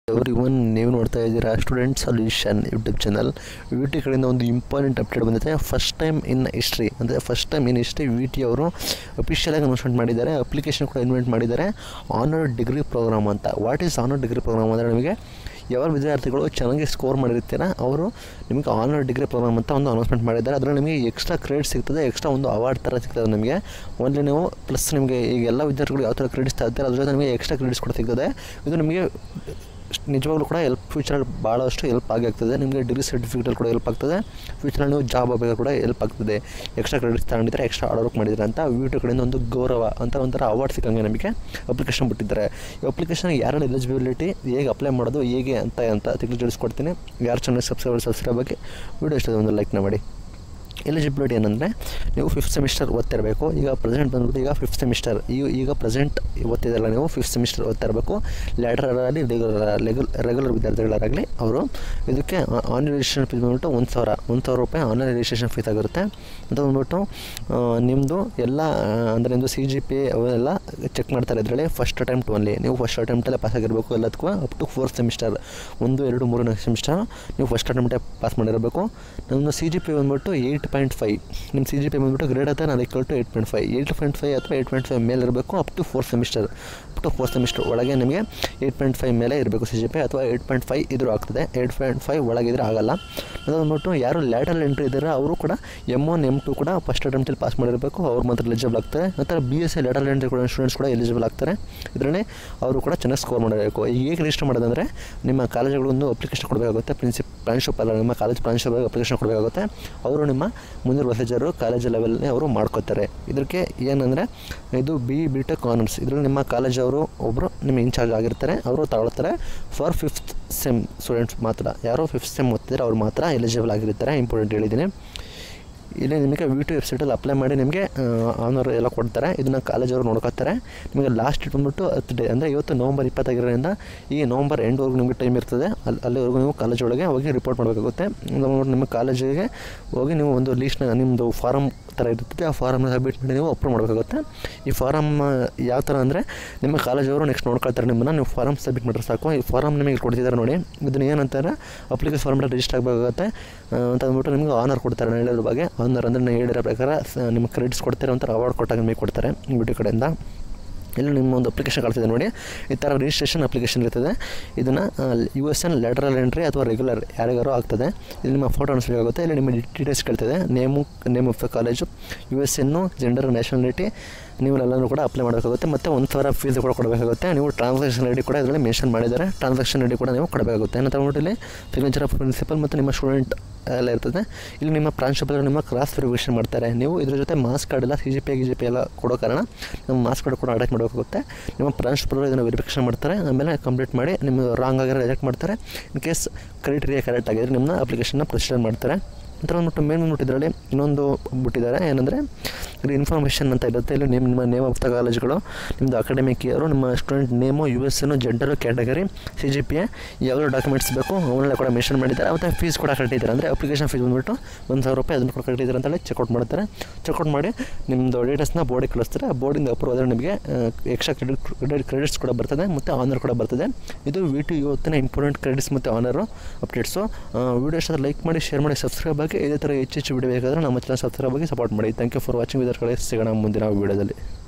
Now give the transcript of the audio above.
every one ನೀವು ನೋಡ್ತಾ ಇದ್ದೀರಾ student solution YouTube channel V T ಕಡೆಯಿಂದ ಒಂದು ಇಂಪಾರ್ಟೆಂಟ್ ಅಪ್ಡೇಟ್ ಬಂದಿದೆ ಫಸ್ಟ್ ಟೈಮ್ ಇನ್ ಹಿಸ್ಟ್ರಿ ಅಂದರೆ first time in history V T ಅವರು ಅಫಿಷಿಯಲಾಗಿ ಅನೌನ್ಸ್ಮೆಂಟ್ ಮಾಡಿದ್ದಾರೆ ಅಪ್ಲಿಕೇಶನ್ ಕೂಡ ಇನ್ವೆಂಟ್ ಮಾಡಿದ್ದಾರೆ ಆನರ್ ಡಿಗ್ರಿ ಪ್ರೋಗ್ರಾಮ್ ಅಂತ what is honour degree programme ಅಂದರೆ ನಿಮಗೆ ಯಾವ ವಿದ್ಯಾರ್ಥಿಗಳು ಚೆನ್ನಾಗಿ ಸ್ಕೋರ್ ಮಾಡಿರ್ತೀರ ಅವರು ನಿಮಗೆ ಆನರ್ ಡಿಗ್ರಿ ಪ್ರೋಗ್ರಾಮ್ ಅಂತ ಒಂದು ಅನೌನ್ಸ್ಮೆಂಟ್ ಮಾಡಿದ್ದಾರೆ ಅದರಲ್ಲಿ ನಿಮಗೆ ಎಕ್ಸ್ಟ್ರಾ ಕ್ರೆಡಿಟ್ ಸಿಗ್ತದೆ ಎಕ್ಸ್ಟ್ರಾ ಒಂದು ಅವಾರ್ಡ್ ಥರ ಸಿಗ್ತದೆ ನಿಮಗೆ ಓನ್ಲಿ ನೀವು ಪ್ಲಸ್ ನಿಮಗೆ ಈಗ ಎಲ್ಲ ವಿದ್ಯಾರ್ಥಿಗಳು ಯಾವ ಥರ ಕ್ರೆಡಿಟ್ಸ್ ತರ್ತಾರೆ ಅದ್ರ ಜೊತೆ ನಿಮಗೆ ಎಕ್ಸ್ಟ್ರಾ ಕ್ರೆಡಿಟ್ಸ್ ಕೂಡ ಸಿಗ್ತದೆ ಇದು ನಿಮಗೆ ನಿಜವಾಗ್ಲೂ ಕೂಡ ಹೆಲ್ಪ್ ಫ್ಯೂಚರಲ್ಲಿ ಭಾಳಷ್ಟು ಹೆಲ್ಪ್ ಆಗಿ ಆಗ್ತದೆ ನಿಮಗೆ ಡಿಗ್ರಿ ಸರ್ಟಿಫಿಕೇಟಲ್ಲಿ ಕೂಡ ಹೆಲ್ಪ್ ಆಗ್ತದೆ ಫ್ಯೂಚರಲ್ಲಿ ನೀವು ಜಾಬ್ ಆಗಬೇಕು ಕೂಡ ಹೆಲ್ಪ್ ಆಗ್ತದೆ ಎಕ್ಸ್ಟ್ರಾ ಕ್ರೆಡಿಟ್ಸ್ ತಗೊಂಡಿದ್ರೆ ಎಕ್ಸ್ಟ್ರಾ ಆರ್ಡರ್ ವರ್ಕ್ ಮಾಡಿದ್ರೆ ಅಂತ ಯೂಟ್ಯೂಬ್ ಕಡೆಯಿಂದ ಒಂದು ಗೌರವ ಅಂತ ಒಂಥರ ಅವಾರ್ಡ್ ಸಿಕ್ಕಂಗೆ ನಮಗೆ ಅಪ್ಲಿಕೇಶನ್ ಬಿಟ್ಟಿದ್ದಾರೆ ಈ ಅಪ್ಲಿಕೇಶನ್ ಯಾರಲ್ಲಿ ಎಲಿಜಿಬಿಲಿಟಿ ಹೇಗೆ ಅಪ್ಲೈ ಮಾಡೋದು ಹೇಗೆ ಅಂತ ಅಂತ ತಿಳಿ ತಿಳಿಸ್ಕೊಡ್ತೀನಿ ಯಾರು ಚೆನ್ನಾಗಿ ಸಬ್ಸ್ಕ್ರೈಬ್ ಸಬ್ಸ್ಕ್ರೈಬ್ ಆಗಿ ವೀಡಿಯೋ ಇಷ್ಟದ ಒಂದು ಲೈಕ್ನ ಮಾಡಿ ಎಲಿಜಿಬಿಲಿಟಿ ಏನಂದರೆ ನೀವು ಫಿಫ್ತ್ ಸೆಮಿಸ್ಟರ್ ಓದ್ತಿರಬೇಕು ಈಗ ಪ್ರೆಸೆಂಟ್ ಬಂದ್ಬಿಟ್ಟು ಈಗ ಫಿಫ್ತ್ ಸೆಮಿಸ್ಟರ್ ಈಗ ಈಗ ಪ್ರೆಸೆಂಟ್ ಓದ್ತಿದ್ದಲ್ಲ ನೀವು ಫಿಫ್ತ್ ಸೆಮಿಸ್ಟರ್ ಓದ್ತಿರಬೇಕು ಲ್ಯಾಟ್ರರಾಗಲಿ ರೆಗ್ಯುಲರ್ ರೆಗ್ಯುಲರ್ ವಿದ್ಯಾರ್ಥಿಗಳಾಗಲಿ ಅವರು ಇದಕ್ಕೆ ಆನ್ಲೈನ್ ರಿಜಿಸ್ಟ್ರೇಷನ್ ಫೀಸ್ ಬಂದ್ಬಿಟ್ಟು ಒಂದು ಸಾವಿರ ಒಂದು ಸಾವಿರ ರೂಪಾಯಿ ಆನ್ಲೈನ್ ರಿಜಿಸ್ಟ್ರೇಷನ್ ಫೀಸ್ ಆಗಿರುತ್ತೆ ಅಂತ ಬಂದ್ಬಿಟ್ಟು ನಿಮ್ಮದು ಎಲ್ಲ ಅಂದರೆ ನಿಮ್ಮದು ಸಿ ಜಿ ಪಿ ಅವೆಲ್ಲ ಚೆಕ್ ಮಾಡ್ತಾರೆ ಇದರಲ್ಲಿ ಫಸ್ಟ್ ಅಟೆಂಪ್ಟ್ ಓನ್ಲಿ ನೀವು ಫಸ್ಟ್ ಅಟೆಂಪ್ಟಲ್ಲೇ ಪಾಸ್ ಆಗಿರಬೇಕು ಎಲ್ಲದಕ್ಕೂ ಅಪ್ ಟು ಫೋರ್ತ್ ಸೆಮಿಸ್ಟರ್ ಒಂದು ಎರಡು ಮೂರನೇ ಸೆಮಿಸ್ಟರ್ ನೀವು ಫಸ್ಟ್ ಅಟೆಂಪ್ಟೇ ಪಾಸ್ ಮಾಡಿರಬೇಕು ನಮ್ಮದು ಸಿ ಜಿ ಪಿ ಬಂದ್ಬಿಟ್ಟು ಏಯ್ಟ್ ಪಾಯಿಂಟ್ ಫೈವ್ ನಿಮ್ಮ ಸಿ ಜಿ ಪಿ ಬಂದ್ಬಿಟ್ಟು ಗ್ರೇಡ್ ಅಥವಾ ನಾನು equal to eight point five eight point five ಅಥವಾ ಏಯ್ಟ್ ಪಾಯಿಂಟ್ ಫೈವ್ ಮೇಲೆ ಇರಬೇಕು up to fourth semester up to fourth semester ಒಳಗೆ ನಿಮಗೆ ಏಯ್ಟ್ ಪಾಯಿಂಟ್ ಫೈವ್ ಮೇಲೆ ಇರಬೇಕು ಸಿ ಜಿ ಪಿ ಅಥವಾ ಏಯ್ಟ್ ಪಾಯಿಂಟ್ ಫೈವ್ ಇದ್ರೂ ಆಗ್ತದೆ ಏಯ್ಟ್ ಪಾಯಿಂಟ್ ಫೈವ್ ಒಳಗಿದ್ರೆ ಆಗಲ್ಲ ಅದು ಬಂದ್ಬಿಟ್ಟು ಯಾರು ಲ್ಯಾಟಲ್ ಎಂಟ್ರಿ ಇದ್ದಾರೆ ಅವರು ಕೂಡ ಎಮ್ ಒನ್ ಎಮ್ ಟು ಕೂಡ ಫಸ್ಟ್ ಅಟೆಂಪ್ಟಲ್ಲಿ ಪಾಸ್ ಮಾಡಿರಬೇಕು ಅವ್ರು ಮಾತ್ರ ಎಲಿಜಿಬಲ್ ಆಗ್ತಾರೆ ನಂತರ B S C lateral entry ಕೂಡ ಸ್ಟೂಡೆಂಟ್ಸ್ ಕೂಡ ಎಲಿಜಿಬಲ್ ಆಗ್ತಾರೆ ಇದರಲ್ಲಿ ಅವರು ಕೂಡ ಚೆನ್ನಾಗಿ ಸ್ಕೋರ್ ಮಾಡಬೇಕು ಈಗ ಹೇಗೆ ರಿಜಿಸ್ಟರ್ ಮಾಡೋದಂದರೆ ನಿಮ್ಮ ಕಾಲೇಜುಗಳು ಒಂದು ಅಪ್ಲಿಕೇಶನ್ ಕೊಡಬೇಕಾಗುತ್ತೆ ಪ್ರಿನ್ಸಿಪ್ ಪ್ರಾಂಶುಪಾಲ ನಿಮ್ಮ ಕಾಲೇಜ್ ಪ್ರಾಂಶುಪಾಲ ಅಪ್ಲಿಕೇಶನ್ ಕೊಡಬೇಕಾಗುತ್ತೆ ಅವರು ನಿಮ್ಮ ಮುಂದಿನ ಪ್ರೊಸೀಜರು ಕಾಲೇಜ್ ಲೆವೆಲ್ನೇ ಅವರು ಮಾಡ್ಕೋತಾರೆ ಇದಕ್ಕೆ ಏನಂದರೆ ಇದು ಬಿ ಬಿ ಟೆಕ್ ಆನರ್ಸ್ ಇದರಲ್ಲಿ ನಿಮ್ಮ ಕಾಲೇಜವರು ಒಬ್ಬರು ನಿಮ್ಮ ಇನ್ಚಾರ್ಜ್ ಆಗಿರ್ತಾರೆ ಅವರು ತಗೊಳ್ತಾರೆ ಫಾರ್ ಫಿಫ್ತ್ ಸೆಮ್ ಸ್ಟೂಡೆಂಟ್ಸ್ ಮಾತ್ರ ಯಾರೋ ಫಿಫ್ತ್ ಸೆಮ್ ಓದ್ತಿದ್ರೆ ಅವ್ರು ಮಾತ್ರ ಎಲಿಜಿಬಲ್ ಆಗಿರ್ತಾರೆ ಇಂಪಾರ್ಟೆಂಟ್ ಹೇಳಿದ್ದೀನಿ ಇಲ್ಲಿ ನಿಮಗೆ ವಿ ಟು ವೆಬ್ಸೈಟಲ್ಲಿ ಅಪ್ಲೈ ಮಾಡಿ ನಿಮಗೆ ಆನರ್ ಎಲ್ಲ ಕೊಡ್ತಾರೆ ಇದನ್ನು ಕಾಲೇಜವರು ನೋಡ್ಕೊತಾರೆ ನಿಮಗೆ ಲಾಸ್ಟ್ ಡೇಟ್ ಬಂದ್ಬಿಟ್ಟು ಹತ್ತು ಡೇ ಅಂದರೆ ಇವತ್ತು ನವಂಬರ್ ಇಪ್ಪತ್ತಾಗಿರೋದ್ರಿಂದ ಈ ನವಂಬರ್ ಎಂಡ್ವರೆಗೂ ನಿಮಗೆ ಟೈಮ್ ಇರ್ತದೆ ಅಲ್ಲಿ ಅಲ್ಲಿವರೆಗೂ ನೀವು ಕಾಲೇಜ್ ಒಳಗೆ ಹೋಗಿ ರಿಪೋರ್ಟ್ ಮಾಡಬೇಕಾಗುತ್ತೆ ಬಂದ್ಬಿಟ್ಟು ನಿಮ್ಮ ಕಾಲೇಜಿಗೆ ಹೋಗಿ ನೀವು ಒಂದು ಲೀಸ್ಟ್ನ ನಿಮ್ಮದು ಫಾರಮ್ ಥರ ಇರ್ತದೆ ಆ ಫಾರಮ್ನ ಸಬ್ಮಿಟ್ ಮಾಡಿ ನೀವು ಅಪ್ರೂವ್ ಮಾಡಬೇಕಾಗುತ್ತೆ ಈ ಫಾರಮ್ ಯಾವ ಥರ ಅಂದರೆ ನಿಮ್ಮ ಕಾಲೇಜವರು ನೆಕ್ಸ್ಟ್ ನೋಡ್ಕೊಳ್ತಾರೆ ನಿಮ್ಮನ್ನು ನೀವು ಫಾರಮ್ ಸಬ್ಮಿಟ್ ಮಾಡಿದ್ರೆ ಸಾಕು ಈ ಫಾರಮ್ ನಿಮಗೆ ಕೊಡ್ತಿದ್ದಾರೆ ನೋಡಿ ಇದನ್ನು ಏನಂತಾರೆ ಅಪ್ಲಿಕೇಶನ್ ಫಾರ್ಮಲ್ಲಿ ರಿಜಿಸ್ಟರ್ ಆಗಬೇಕಾಗುತ್ತೆ ಅಂತ ಅಂದ್ಬಿಟ್ಟು ನಿಮಗೆ ಆನರ್ ಕೊಡ್ತಾರೆ ನಾನು ಹೇಳಿರೋ ಬಗ್ಗೆ ಆನರ್ ಅಂದರೆ ನಾನು ಹೇಳಿರೋ ಪ್ರಕಾರ ಸ- ನಿಮ್ಮ ಕ್ರೆಡಿಟ್ಸ್ ಕೊಡ್ತಾರೆ ಒಂಥರ ಅವಾರ್ಡ್ ಕೊಟ್ಟಾಗ ನಿಮಗೆ ಕೊಡ್ತಾರೆ ಬ್ಯೂಟಿ ಕಡೆಯಿಂದ ಇಲ್ಲಿ ನಿಮ್ಮ ಒಂದು ಅಪ್ಲಿಕೇಶನ್ ಕಳಿಸಿದೆ ನೋಡಿ ಈ ಥರ ರಿಜಿಸ್ಟ್ರೇಷನ್ ಅಪ್ಲಿಕೇಶನ್ ಇರ್ತದೆ ಇದನ್ನು U S N lateral entry ಅಥವಾ ರೆಗ್ಯುಲರ್ ಯಾರಿಗಾರು ಆಗ್ತದೆ ಇಲ್ಲಿ ನಿಮ್ಮ ಫೋಟೋ ಅನಿಸ್ಬೇಕಾಗುತ್ತೆ ಇಲ್ಲಿ ನಿಮ್ಮ ಡೀಟೇಲ್ಸ್ ಕೇಳ್ತದೆ name name of the college U S ಎನ್ನು ಜೆಂಡರ್ ನ್ಯಾಷನಾಲಿಟಿ ನೀವು ಎಲ್ಲನೂ ಕೂಡ ಅಪ್ಲೈ ಮಾಡಬೇಕಾಗುತ್ತೆ ಮತ್ತು ಒಂದು ಸಾವಿರ ಫೀಸ್ ಕೂಡ ಕೊಡಬೇಕಾಗುತ್ತೆ ನೀವು ಟ್ರಾನ್ಸಾಕ್ಷನ್ ಐ ಡಿ ಕೂಡ ಇದರಲ್ಲಿ ಮೆನ್ಷನ್ ಮಾಡಿದ್ದಾರೆ ಟ್ರಾನ್ಸಾಕ್ಷನ್ ಐ ಡಿ ಕೂಡ ನೀವು ಕೊಡಬೇಕಾಗುತ್ತೆ ನಂತರ ನೋಡಿರಿ ಇಲ್ಲಿ ಸಿಗ್ನೇಚರ್ ಆಫ್ ಪ್ರಿನ್ಸಿಪಲ್ ಮತ್ತು ನಿಮ್ಮ ಸ್ಟೂಡೆಂಟ್ ಎಲ್ಲ ಇರ್ತದೆ ಇಲ್ಲಿ ನಿಮ್ಮ ಪ್ರಾಂಶುಪಾಲರು ನಿಮ್ಮ ಕ್ರಾಸ್ ವೆರಿಫಿಕೇಷನ್ ಮಾಡ್ತಾರೆ ನೀವು ಇದ್ರ ಜೊತೆ ಮಾಸ್ ಕಾರ್ಡ್ ಎಲ್ಲ ಸಿ ಜಿ ಪಿ ಗಿ ಜಿ ಪಿ ಎಲ್ಲ ಕೊಡೋ ಕಾರಣ ನಿಮ್ಮ ಮಾಸ್ ಕಾರ್ಡ್ ಕೂಡ ಅಟ್ಯಾಚ್ ಮಾಡಬೇಕಾಗುತ್ತೆ ನಿಮ್ಮ ಪ್ರಾಂಶುಪಾಲರು ಇದನ್ನು ವೆರಿಫಿಕೇಷನ್ ಮಾಡ್ತಾರೆ ಆಮೇಲೆ ಕಂಪ್ಲೀಟ್ ಮಾಡಿ ನಿಮ್ಮ ರಾಂಗ್ ಆಗಿರೋ ರಿಜೆಕ್ಟ್ ಮಾಡ್ತಾರೆ ಇನ್ ಕೇಸ್ ಕ್ರೈಟೀರಿಯಾ ಕರೆಕ್ಟ್ ಆಗಿದ್ರೆ ನಿಮ್ಮನ್ನ ಅಪ್ಲಿಕೇಶನ್ನ ಪ್ರೊಸೀಜರ್ ಮಾಡ್ತಾರೆ ನಂತರ ಬಂದ್ಬಿಟ್ಟು ಮೇನ್ ಬಂದ್ಬಿಟ್ಟು ಇದರಲ್ಲಿ ಇನ್ನೊಂದು ಬಿಟ್ಟಿದ್ದಾರೆ ಏನಂದರೆ ಇಲ್ಲಿ ಇನ್ಫಾರ್ಮೇಷನ್ ಅಂತ ಇರುತ್ತೆ ಇಲ್ಲಿ ನಿಮ್ಮ ನಿಮ್ಮ ನೇಮ್ ಆಫ್ ದ ಕಾಲೇಜ್ಗಳು ನಿಮ್ಮದು ಅಕಾಡೆಮಿಕ್ ಇಯರು ನಿಮ್ಮ ಸ್ಟೂಡೆಂಟ್ ನೇಮು ಯು ಎಸ್ ಎನ್ನು gender category C G P A ಯಾವ ಡಾಕ್ಯುಮೆಂಟ್ಸ್ ಬೇಕು ಅವನ್ನೆಲ್ಲ ಕೂಡ ಮೆನ್ಷನ್ ಮಾಡಿದ್ದಾರೆ ಮತ್ತು ಫೀಸ್ ಕೂಡ ಕಟ್ಟಿದ್ದಾರೆ ಅಂದರೆ ಅಪ್ಲಿಕೇಶನ್ ಫೀಸ್ ಬಂದುಬಿಟ್ಟು ಒಂದು ಸಾವಿರ ರೂಪಾಯಿ ಅದನ್ನು ಕೂಡ ಕಟ್ಟಿದ್ದಾರೆ ಅಂತೇಳಿ ಚೆಕ್ಔಟ್ ಮಾಡ್ತಾರೆ ಚೆಕ್ಔಟ್ ಮಾಡಿ ನಿಮ್ಮದು ಡೀಟೇಲ್ಸ್ನ ಬೋರ್ಡಿಗೆ ಕಳಿಸ್ತಾರೆ ಆ ಬೋರ್ಡಿಂದ ಅಪ್ರೂವ್ ಆದರೆ ನಿಮಗೆ ಎಕ್ಸ್ಟ್ರಾ ಕ್ರೆಡಿಟ್ ಕ್ರೆಡಿಟ್ ಕ್ರೆಡಿಟ್ಸ್ ಕೂಡ ಬರ್ತದೆ ಮತ್ತು ಆನರ್ ಕೂಡ ಬರ್ತದೆ ಇದು ವಿ ಟಿ ಇವತ್ತಿನ ಇಂಪಾರ್ಟೆಂಟ್ ಕ್ರೆಡಿಟ್ಸ್ ಮತ್ತು ಆನರು ಅಪ್ಡೇಟ್ಸು ವೀಡಿಯೋ ಇಷ್ಟ ಲೈಕ್ ಮಾಡಿ ಶೇರ್ ಮಾಡಿ ಸಬ್ಸ್ಕ್ರೈಬ್ ಆಗಿ ಇದೇ ಥರ ಹೆಚ್ಚು ಹೆಚ್ಚು ವಿಡಿಯೋ ಬೇಕಾದರೆ ನಮ್ಮ ಚಾನಲ್ ಸಬ್ಸ್ಕ್ರೈಬ್ ಆಗಿ ಸಪೋರ್ಟ್ ಮಾಡಿ ಥ್ಯಾಂಕ್ ಯು ಫಾರ್ ವಾಚಿಂಗ್ ಇದರ ಕಡೆ ಸಿಗೋಣ ಮುಂದಿನ ವೀಡಿಯೋದಲ್ಲಿ